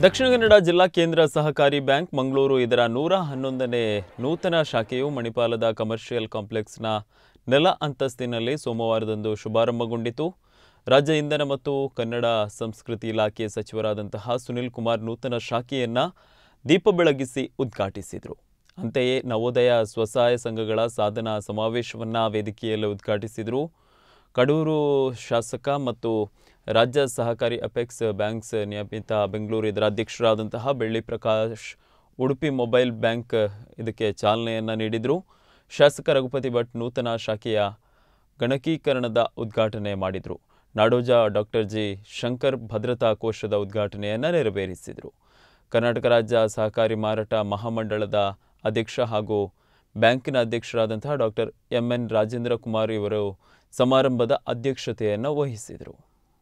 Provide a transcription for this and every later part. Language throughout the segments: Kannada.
ದಕ್ಷಿಣ ಕನ್ನಡ ಜಿಲ್ಲಾ ಕೇಂದ್ರ ಸಹಕಾರಿ ಬ್ಯಾಂಕ್ ಮಂಗಳೂರು ಇದರ ನೂರ ಹನ್ನೊಂದನೇ ನೂತನ ಶಾಖೆಯು ಮಣಿಪಾಲದ ಕಮರ್ಷಿಯಲ್ ಕಾಂಪ್ಲೆಕ್ಸ್ನ ನೆಲ ಅಂತಸ್ತಿನಲ್ಲಿ ಸೋಮವಾರದಂದು ಶುಭಾರಂಭಗೊಂಡಿತು ರಾಜ್ಯ ಇಂಧನ ಮತ್ತು ಕನ್ನಡ ಸಂಸ್ಕೃತಿ ಇಲಾಖೆ ಸಚಿವರಾದಂತಹ ಸುನಿಲ್ ಕುಮಾರ್ ನೂತನ ಶಾಖೆಯನ್ನು ದೀಪ ಬೆಳಗಿಸಿ ಉದ್ಘಾಟಿಸಿದರು ಅಂತೆಯೇ ನವೋದಯ ಸ್ವಸಹಾಯ ಸಂಘಗಳ ಸಾಧನಾ ಸಮಾವೇಶವನ್ನು ವೇದಿಕೆಯಲ್ಲಿ ಉದ್ಘಾಟಿಸಿದರು ಕಡೂರು ಶಾಸಕ ಮತ್ತು ರಾಜ್ಯ ಸಹಕಾರಿ ಅಪೆಕ್ಸ್ ಬ್ಯಾಂಕ್ಸ್ ನಿಯಮಿತ ಬೆಂಗಳೂರು ಇದರ ಅಧ್ಯಕ್ಷರಾದಂತಹ ಬೆಳ್ಳಿ ಪ್ರಕಾಶ್ ಉಡುಪಿ ಮೊಬೈಲ್ ಬ್ಯಾಂಕ್ ಇದಕ್ಕೆ ಚಾಲನೆಯನ್ನು ನೀಡಿದರು ಶಾಸಕ ರಘುಪತಿ ಭಟ್ ನೂತನ ಶಾಖೆಯ ಗಣಕೀಕರಣದ ಉದ್ಘಾಟನೆ ಮಾಡಿದರು ನಾಡೋಜ ಡಾಕ್ಟರ್ ಜಿ ಶಂಕರ್ ಭದ್ರತಾ ಕೋಶದ ಉದ್ಘಾಟನೆಯನ್ನು ನೆರವೇರಿಸಿದರು ಕರ್ನಾಟಕ ರಾಜ್ಯ ಸಹಕಾರಿ ಮಾರಾಟ ಮಹಾಮಂಡಳದ ಅಧ್ಯಕ್ಷ ಹಾಗೂ ಬ್ಯಾಂಕಿನ ಅಧ್ಯಕ್ಷರಾದಂತಹ doctor M N Rajendra Kumar ಇವರು ಸಮಾರಂಭದ ಅಧ್ಯಕ್ಷತೆಯನ್ನು ವಹಿಸಿದರು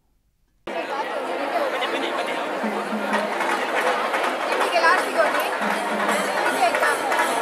ಇಲ್ಲಿಗೆ ಲಾಸ್ಟಿಗೆ ಹೋಗಿ ಆಯ್ತಾ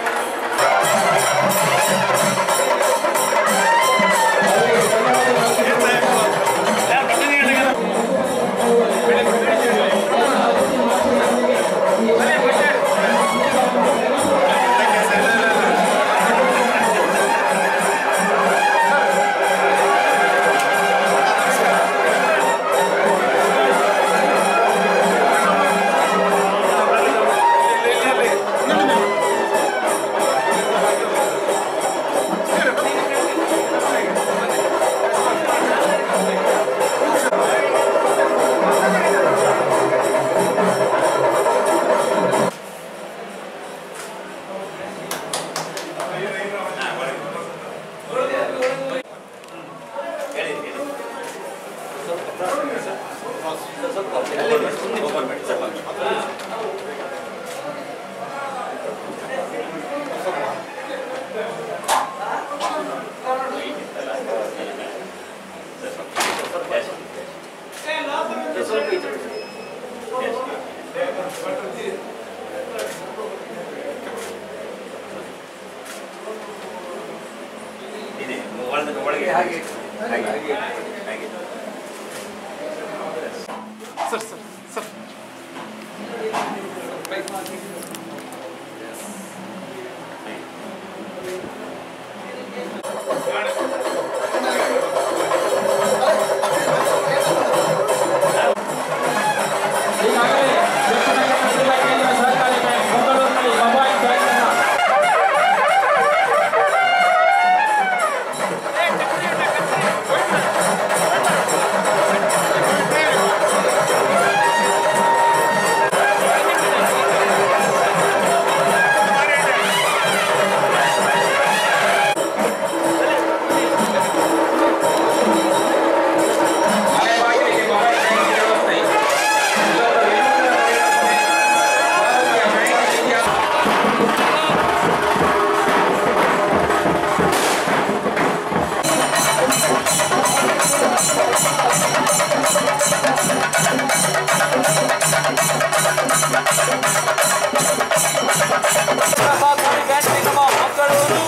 ಸಹಕಾರಿ ಬ್ಯಾಂಕ್ ನಿಗಮ ಮಂಗಳೂರು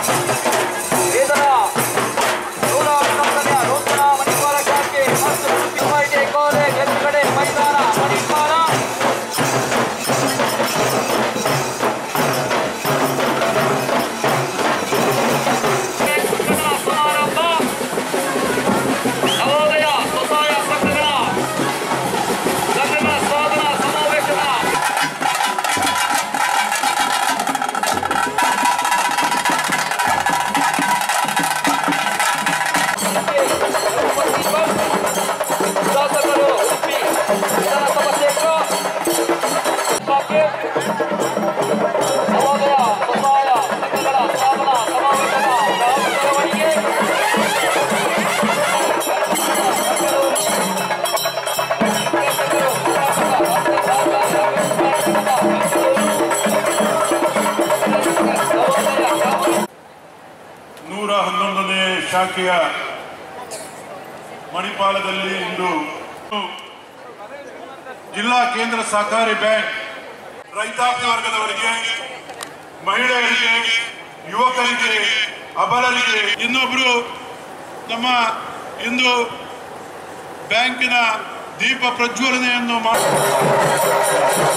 ಇದರ ನೂರ ಹನ್ನೊಂದನೆಯ ನೂತನ ಮಣಿಪಾಲ ಶಾಖೆ ಮತ್ತು ಉಡುಪಿ ಐಟಿಐ ಕಾಲೇಜ್ ಎದುರುಗಡೆ ಮೈದಾನ ಮಣಿಪಾಲ ಸಮಾರಂಭ ನವೋದಯ ಸ್ವಸಹಾಯ ಸಂಘಗಳ ಸಂಘಗಳ ಸಾಧನ ಸಮಾವೇಶನ ಶಾಸಕರು ಉಡುಪಿ ವಿಧಾನಸಭಾ ಕ್ಷೇತ್ರ ಶಾಖೆ ನವೋದಯ ಸ್ವಸಹಾಯ ಸಂಘಗಳ ಸ್ಥಾಪನಾ ಸಮಾವೇಶದ ಮೆರವಣಿಗೆ ನೂರ ಹನ್ನೊಂದನೇ ಶಾಖೆಯ ಮಣಿಪಾಲದಲ್ಲಿ ಇಂದು ಜಿಲ್ಲಾ ಕೇಂದ್ರ ಸಹಕಾರಿ ಬ್ಯಾಂಕ್ ರೈತಾಪಿ ವರ್ಗದವರಿಗೆ ಮಹಿಳೆಯರಿಗೆ ಯುವಕರಿಗೆ ಅಬಲರಿಗೆ ಇನ್ನೊಬ್ರು ನಮ್ಮ ಇಂದು ಬ್ಯಾಂಕಿನ ದೀಪ ಪ್ರಜ್ವಲನೆಯನ್ನು ಮಾಡಿ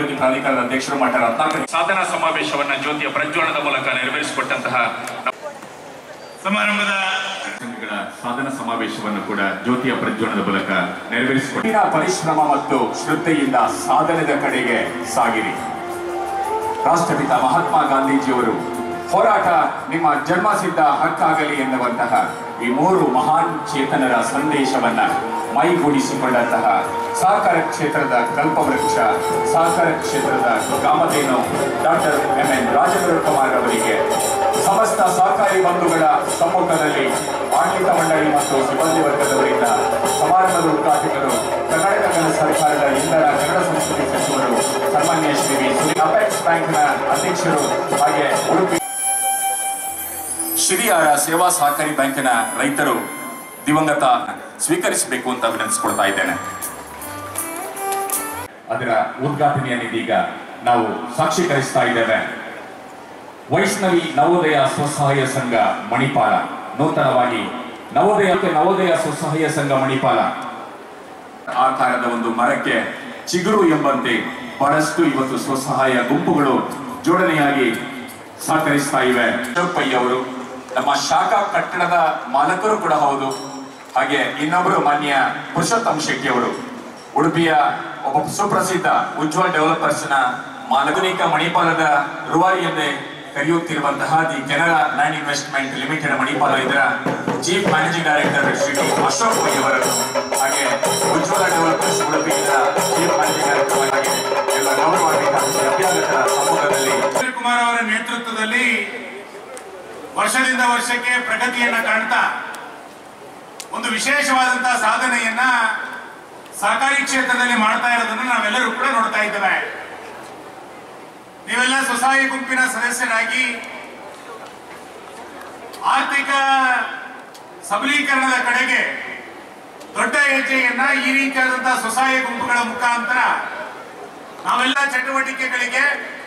ಅಭಿವೃದ್ಧಿ ಪ್ರಾಧಿಕಾರದ ಅಧ್ಯಕ್ಷರು ಮಠ ರತ್ನಾಕರ್ ಸಾಧನಾ ಸಮಾವೇಶವನ್ನ ಜ್ಯೋತಿಯ ಪ್ರಜ್ವಲನದ ಮೂಲಕ ನೆರವೇರಿಸಿಕೊಟ್ಟಂತಹ ಸಮಾರಂಭದ ಸಂಘಗಳ ಸಾಧನ ಸಮಾವೇಶವನ್ನು ಕೂಡ ಜ್ಯೋತಿಯ ಪ್ರಜ್ವಲನದ ಮೂಲಕ ನೆರವೇರಿಸಿಕೊಟ್ಟ ಕಠಿಣ ಪರಿಶ್ರಮ ಮತ್ತು ಶ್ರದ್ಧೆಯಿಂದ ಸಾಧನೆದ ಕಡೆಗೆ ಸಾಗಿರಿ ರಾಷ್ಟ್ರಪಿತ ಮಹಾತ್ಮ ಗಾಂಧೀಜಿಯವರು ಹೋರಾಟ ನಿಮ್ಮ ಜನ್ಮಸಿದ್ಧ ಹಕ್ಕಾಗಲಿ ಎನ್ನುವಂತಹ ಈ ಮೂರು ಮಹಾನ್ ಚೇತನರ ಸಂದೇಶವನ್ನ ಮೈಗೂಡಿಸಿಕೊಂಡಂತಹ ಸಹಕಾರ ಕ್ಷೇತ್ರದ ಕಲ್ಪವೃಕ್ಷ ಸಹಕಾರ ಕ್ಷೇತ್ರದ ಕಾಮಧೇನು doctor M N Rajendra Kumar ಅವರಿಗೆ ಸಮಸ್ತ ಸಹಕಾರಿ ಬಂಧುಗಳ ಸಮ್ಮುಖದಲ್ಲಿ ಆಡಳಿತ ಮಂಡಳಿ ಮತ್ತು ಸಿಬ್ಬಂದಿ ವರ್ಗದವರಿಂದ ಸಮಾರಂಭದ ಉದ್ಘಾಟಕರು ಕರ್ನಾಟಕ ಕೇಂದ್ರ ಸರ್ಕಾರದ ಇಂಧನ ಕನ್ನಡ ಸಂಸ್ಕೃತಿ ಸಚಿವರು ಸನ್ಮಾನ್ಯ ಶ್ರೀ ವಿ. ಸುನೀಲ್ ಅಪೆಕ್ಸ್ ಬ್ಯಾಂಕ್ನ ಅಧ್ಯಕ್ಷರು ಹಾಗೆ ಉಡುಪಿ ಶ್ರೀಯಾರ ಸೇವಾ ಸಹಕಾರಿ ಬ್ಯಾಂಕಿನ ರೈತರು ದಿವಂಗತ ಸ್ವೀಕರಿಸಬೇಕು ಅಂತ ವಿನಂತಿಸಿಕೊಳ್ತಾ ಇದ್ದೇನೆ ಅದರ ಉದ್ಘಾಟನೆಯನ್ನಿದೀಗ ನಾವು ಸಾಕ್ಷೀಕರಿಸ್ತಾ ಇದ್ದೇವೆ ವೈಷ್ಣವಿ ನವೋದಯ ಸ್ವಸಹಾಯ ಸಂಘ ಮಣಿಪಾಲ ನೂತನವಾಗಿ ನವೋದಯ ನವೋದಯ ಸ್ವಸಹಾಯ ಸಂಘ ಮಣಿಪಾಲ ಆಕಾರದ ಒಂದು ಮರಕ್ಕೆ ಚಿಗುರು ಎಂಬಂತೆ ಬಹಳಷ್ಟು ಇವತ್ತು ಸ್ವಸಹಾಯ ಗುಂಪುಗಳು ಜೋಡಣೆಯಾಗಿ ಸಹಕರಿಸ್ತಾ ಇವೆ ಪೈ ಅವರು ನಮ್ಮ ಶಾಖಾ ಕಟ್ಟಡದ ಮಾಲಕರು ಕೂಡ ಹೌದು ಹಾಗೆ ಇನ್ನೊಬ್ಬರು ಮಾನ್ಯ ಪುರುಷೋತ್ತಮ್ ಶೆಟ್ಟಿ ಅವರು ಉಡುಪಿಯ ಒಬ್ಬ ಸುಪ್ರಸಿದ್ಧ ಉಜ್ವಲ್ ಡೆವಲಪರ್ಸ್ ನ ಮಾಲಕನಿಕ ಮಣಿಪಾಲದ ರೂವಾರಿ ಎಂದೇ ಕರೆಯುತ್ತಿರುವಂತಹ the Canara Land Investment Limited Manipal ಇದರ chief managing director Shri Ashok Pai ಅವರು ಹಾಗೆ ಉಜ್ವಲ ಡೆವಲಪರ್ಸ್ ಉಡುಪಿ ಇದರ ಚೀಫ್ ಮ್ಯಾನೇಜಿಂಗ್ ಡೈರೆಕ್ಟರ್ ಆಗಿ ಎಲ್ಲ ಗೌರವಾನ್ವಿತ ಅಭ್ಯಾಗತರ ಸಮ್ಮುಖದಲ್ಲಿ ಕುಮಾರ್ ಅವರ ನೇತೃತ್ವದಲ್ಲಿ ವರ್ಷದಿಂದ ವರ್ಷಕ್ಕೆ ಪ್ರಗತಿಯನ್ನ ಕಾಣ್ತಾ ಒಂದು ವಿಶೇಷವಾದಂತಹ ಸಾಧನೆಯನ್ನ ಸಹಕಾರಿ ಕ್ಷೇತ್ರದಲ್ಲಿ ಮಾಡ್ತಾ ಇರೋದನ್ನು ನಾವೆಲ್ಲರೂ ಕೂಡ ನೋಡ್ತಾ ಇದ್ದೇವೆ ನೀವೆಲ್ಲ ಸ್ವಸಹಾಯ ಗುಂಪಿನ ಸದಸ್ಯರಾಗಿ ಆರ್ಥಿಕ ಸಬಲೀಕರಣದ ಕಡೆಗೆ ದೊಡ್ಡ ಹೆಜ್ಜೆಯನ್ನ ಈ ರೀತಿಯಾದಂತಹ ಸ್ವಸಹಾಯ ಗುಂಪುಗಳ ಮುಖಾಂತರ ನಾವೆಲ್ಲ ಚಟುವಟಿಕೆಗಳಿಗೆ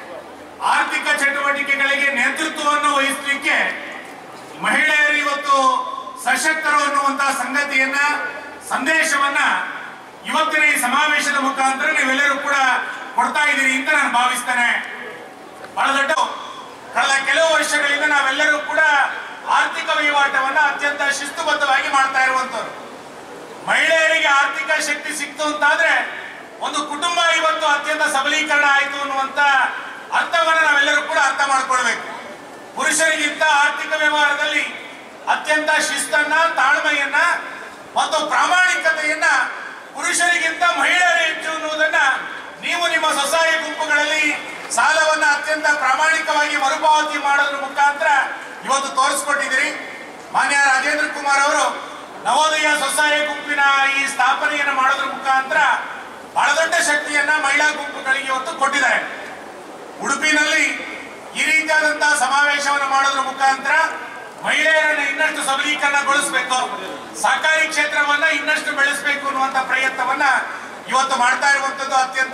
ಆರ್ಥಿಕ ಚಟುವಟಿಕೆಗಳಿಗೆ ನೇತೃತ್ವವನ್ನು ವಹಿಸಲಿಕ್ಕೆ ಮಹಿಳೆಯರು ಇವತ್ತು ಸಶಕ್ತರು ಅನ್ನುವಂತಹ ಸಂಗತಿಯನ್ನ ಸಂದೇಶವನ್ನ ಇವತ್ತಿನ ಈ ಸಮಾವೇಶದ ಮುಖಾಂತರ ನೀವೆಲ್ಲರೂ ಕೂಡ ಕೊಡ್ತಾ ಇದ್ದೀರಿ ಅಂತ ನಾನು ಭಾವಿಸ್ತೇನೆ ಬಹಳ ದೊಡ್ಡ ಕಳೆದ ಕೆಲವು ವರ್ಷಗಳಿಂದ ನಾವೆಲ್ಲರೂ ಕೂಡ ಆರ್ಥಿಕ ವಹಿವಾಟವನ್ನ ಅತ್ಯಂತ ಶಿಸ್ತುಬದ್ಧವಾಗಿ ಮಾಡ್ತಾ ಇರುವಂತವ್ರು ಮಹಿಳೆಯರಿಗೆ ಆರ್ಥಿಕ ಶಕ್ತಿ ಸಿಕ್ತು ಅಂತಾದ್ರೆ ಒಂದು ಕುಟುಂಬ ಇವತ್ತು ಅತ್ಯಂತ ಸಬಲೀಕರಣ ಆಯಿತು ಅನ್ನುವಂತ ಅರ್ಥವನ್ನ ನಾವೆಲ್ಲರೂ ಕೂಡ ಅರ್ಥ ಮಾಡ್ಕೊಳ್ಬೇಕು ಪುರುಷರಿಗಿಂತ ಆರ್ಥಿಕ ವ್ಯವಹಾರದಲ್ಲಿ ಅತ್ಯಂತ ಶಿಸ್ತನ್ನ ತಾಳ್ಮೆಯನ್ನ ಮತ್ತು ಪ್ರಾಮಾಣಿಕತೆಯನ್ನ ಪುರುಷರಿಗಿಂತ ಮಹಿಳೆಯರು ಹೆಚ್ಚು ಅನ್ನುವುದನ್ನ ನೀವು ನಿಮ್ಮ ಸ್ವಸಹಾಯ ಗುಂಪುಗಳಲ್ಲಿ ಸಾಲವನ್ನ ಅತ್ಯಂತ ಪ್ರಾಮಾಣಿಕವಾಗಿ ಮರುಪಾವತಿ ಮಾಡೋದ್ರ ಮುಖಾಂತರ ಇವತ್ತು ತೋರಿಸ್ಕೊಟ್ಟಿದ್ದೀರಿ ಮಾನ್ಯ ರಾಜೇಂದ್ರ ಕುಮಾರ್ ಅವರು ನವೋದಯ ಸ್ವಸಹಾಯ ಗುಂಪಿನ ಈ ಸ್ಥಾಪನೆಯನ್ನು ಮಾಡೋದ್ರ ಮುಖಾಂತರ ಬಹಳ ದೊಡ್ಡ ಶಕ್ತಿಯನ್ನ ಮಹಿಳಾ ಗುಂಪುಗಳಿಗೆ ಇವತ್ತು ಕೊಟ್ಟಿದ್ದಾರೆ ಉಡುಪಿನಲ್ಲಿ ಈ ರೀತಿಯಾದಂತಹ ಸಮಾವೇಶವನ್ನು ಮಾಡೋದ್ರ ಮುಖಾಂತರ ಮಹಿಳೆಯರನ್ನು ಇನ್ನಷ್ಟು ಸಬಲೀಕರಣಗೊಳಿಸಬೇಕು ಸಹಕಾರಿ ಕ್ಷೇತ್ರವನ್ನ ಇನ್ನಷ್ಟು ಬೆಳೆಸಬೇಕು ಅನ್ನುವಂತ ಪ್ರಯತ್ನವನ್ನ ಇವತ್ತು ಮಾಡ್ತಾ ಇರುವಂತದ್ದು ಅತ್ಯಂತ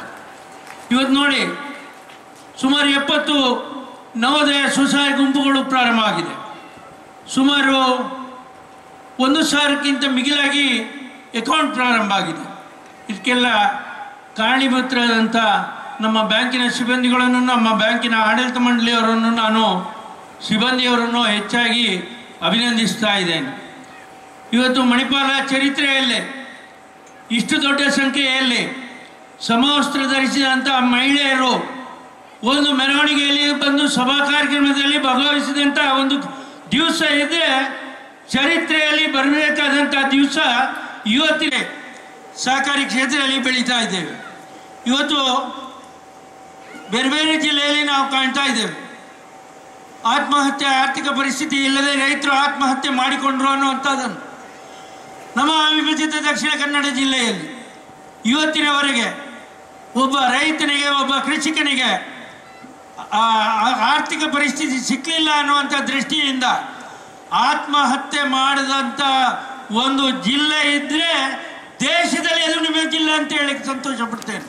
ಇವತ್ತು ನೋಡಿ ಸುಮಾರು ಎಪ್ಪತ್ತು ನವೋದಯ ಸ್ವಸಹಾಯ ಗುಂಪುಗಳು ಪ್ರಾರಂಭ ಆಗಿದೆ ಸುಮಾರು ಒಂದು ಸಾವಿರಕ್ಕಿಂತ ಮಿಗಿಲಾಗಿ ಅಕೌಂಟ್ ಪ್ರಾರಂಭ ಆಗಿದೆ ಇದಕ್ಕೆಲ್ಲ ಕಾರಣೀಭೂತರಾದಂಥ ನಮ್ಮ ಬ್ಯಾಂಕಿನ ಸಿಬ್ಬಂದಿಗಳನ್ನು ನಮ್ಮ ಬ್ಯಾಂಕಿನ ಆಡಳಿತ ಮಂಡಳಿಯವರನ್ನು ನಾನು ಸಿಬ್ಬಂದಿಯವರನ್ನು ಹೆಚ್ಚಾಗಿ ಅಭಿನಂದಿಸ್ತಾ ಇದ್ದೇನೆ ಇವತ್ತು ಮಣಿಪಾಲ ಚರಿತ್ರೆಯಲ್ಲೇ ಇಷ್ಟು ದೊಡ್ಡ ಸಂಖ್ಯೆಯಲ್ಲಿ ಸಮವಸ್ತ್ರ ಧರಿಸಿದಂಥ ಮಹಿಳೆಯರು ಒಂದು ಮೆರವಣಿಗೆಯಲ್ಲಿ ಬಂದು ಸಭಾ ಕಾರ್ಯಕ್ರಮದಲ್ಲಿ ಭಾಗವಹಿಸಿದಂಥ ಒಂದು ದಿವಸ ಇದ್ರೆ ಚರಿತ್ರೆಯಲ್ಲಿ ಬರಬೇಕಾದಂಥ ದಿವಸ ಇವತ್ತಿನ ಸಹಕಾರಿ ಕ್ಷೇತ್ರದಲ್ಲಿ ಬೆಳೀತಾ ಇದ್ದೇವೆ ಇವತ್ತು ಬೇರೆ ಬೇರೆ ಜಿಲ್ಲೆಯಲ್ಲಿ ನಾವು ಕಾಣ್ತಾ ಇದ್ದೇವೆ ಆತ್ಮಹತ್ಯೆ ಆರ್ಥಿಕ ಪರಿಸ್ಥಿತಿ ಇಲ್ಲದೆ ರೈತರು ಆತ್ಮಹತ್ಯೆ ಮಾಡಿಕೊಂಡ್ರು ಅನ್ನುವಂಥದ್ದನ್ನು ನಮ್ಮ ಅವಿಭಜಿತ ದಕ್ಷಿಣ ಕನ್ನಡ ಜಿಲ್ಲೆಯಲ್ಲಿ ಇವತ್ತಿನವರೆಗೆ ಒಬ್ಬ ರೈತನಿಗೆ ಒಬ್ಬ ಕೃಷಿಕನಿಗೆ ಆ, ಆ- ಆರ್ಥಿಕ ಪರಿಸ್ಥಿತಿ ಸಿಕ್ಕಲಿಲ್ಲ ಅನ್ನುವಂಥ ದೃಷ್ಟಿಯಿಂದ ಆತ್ಮಹತ್ಯೆ ಮಾಡಿದಂಥ ಒಂದು ಜಿಲ್ಲೆ ಇದ್ದರೆ ದೇಶದಲ್ಲಿ ಅದು ನಿಮ್ಮ ಜಿಲ್ಲೆ ಅಂತ ಹೇಳಕ್ಕೆ ಸಂತೋಷ ಪಡ್ತೇನೆ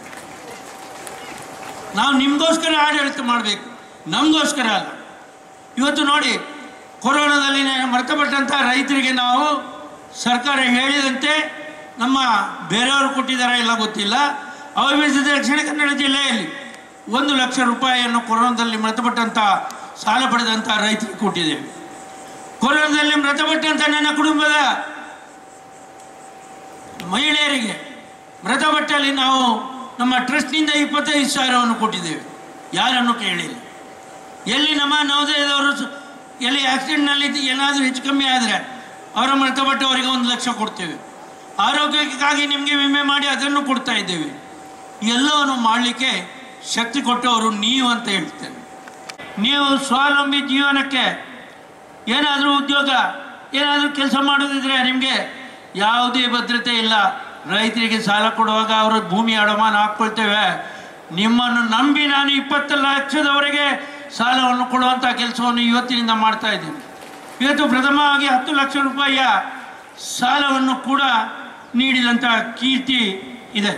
ನಾವು ನಿಮಗೋಸ್ಕರ ಆಡಳಿತ ಮಾಡಬೇಕು ನಮಗೋಸ್ಕರ ಅಲ್ಲ ಇವತ್ತು ನೋಡಿ ಕೊರೋನಾದಲ್ಲಿ ಮೃತಪಟ್ಟಂಥ ರೈತರಿಗೆ ನಾವು ಸರ್ಕಾರ ಹೇಳಿದಂತೆ ನಮ್ಮ ಬೇರೆಯವರು ಕೊಟ್ಟಿದ್ದಾರೆ ಇಲ್ಲ ಗೊತ್ತಿಲ್ಲ ಅವಿಭಜಿತ ದಕ್ಷಿಣ ಕನ್ನಡ ಜಿಲ್ಲೆಯಲ್ಲಿ ಒಂದು ಲಕ್ಷ ರೂಪಾಯಿಯನ್ನು ಕೊರೋನಾದಲ್ಲಿ ಮೃತಪಟ್ಟಂಥ ಸಾಲ ಪಡೆದಂಥ ರೈತರಿಗೆ ಕೊಟ್ಟಿದ್ದೇವೆ ಕೊರೋನಾದಲ್ಲಿ ಮೃತಪಟ್ಟಂಥ ನನ್ನ ಕುಟುಂಬದ ಮಹಿಳೆಯರಿಗೆ ಮೃತಪಟ್ಟಲ್ಲಿ ನಾವು ನಮ್ಮ ಟ್ರಸ್ಟ್ನಿಂದ ಇಪ್ಪತ್ತೈದು ಸಾವಿರವನ್ನು ಕೊಟ್ಟಿದ್ದೇವೆ ಯಾರನ್ನು ಕೇಳಿಲ್ಲ ಎಲ್ಲಿ ನಮ್ಮ ನವೋದಯದವರು ಸ- ಎಲ್ಲಿ ಆಕ್ಸಿಡೆಂಟ್ನಲ್ಲಿ ಏನಾದರೂ ಹೆಚ್ಚು ಕಮ್ಮಿ ಆದರೆ ಅವರ ಮೃತಪಟ್ಟವರಿಗೆ ಒಂದು ಲಕ್ಷ ಕೊಡ್ತೇವೆ ಆರೋಗ್ಯಕ್ಕಾಗಿ ನಿಮಗೆ ವಿಮೆ ಮಾಡಿ ಅದನ್ನು ಕೊಡ್ತಾ ಇದ್ದೇವೆ ಎಲ್ಲವನ್ನು ಮಾಡಲಿಕ್ಕೆ ಶಕ್ತಿ ಕೊಟ್ಟವರು ನೀವು ಅಂತ ಹೇಳ್ತೇನೆ ನೀವು ಸ್ವಾವಲಂಬಿ ಜೀವನಕ್ಕೆ ಏನಾದರೂ ಉದ್ಯೋಗ ಏನಾದರೂ ಕೆಲಸ ಮಾಡೋದಿದ್ರೆ ನಿಮಗೆ ಯಾವುದೇ ಭದ್ರತೆ ಇಲ್ಲ ರೈತರಿಗೆ ಸಾಲ ಕೊಡುವಾಗ ಅವರು ಭೂಮಿ ಅಡಮಾನ ಹಾಕ್ಕೊಳ್ತೇವೆ ನಿಮ್ಮನ್ನು ನಂಬಿ ನಾನು ಇಪ್ಪತ್ತು ಲಕ್ಷದವರೆಗೆ ಸಾಲವನ್ನು ಕೊಡುವಂಥ ಕೆಲಸವನ್ನು ಇವತ್ತಿನಿಂದ ಮಾಡ್ತಾ ಇದ್ದೀನಿ ಇವತ್ತು ಪ್ರಥಮವಾಗಿ ಹತ್ತು ಲಕ್ಷ ರೂಪಾಯಿಯ ಸಾಲವನ್ನು ಕೂಡ ನೀಡಿದಂಥ ಕೀರ್ತಿ ಇದೆ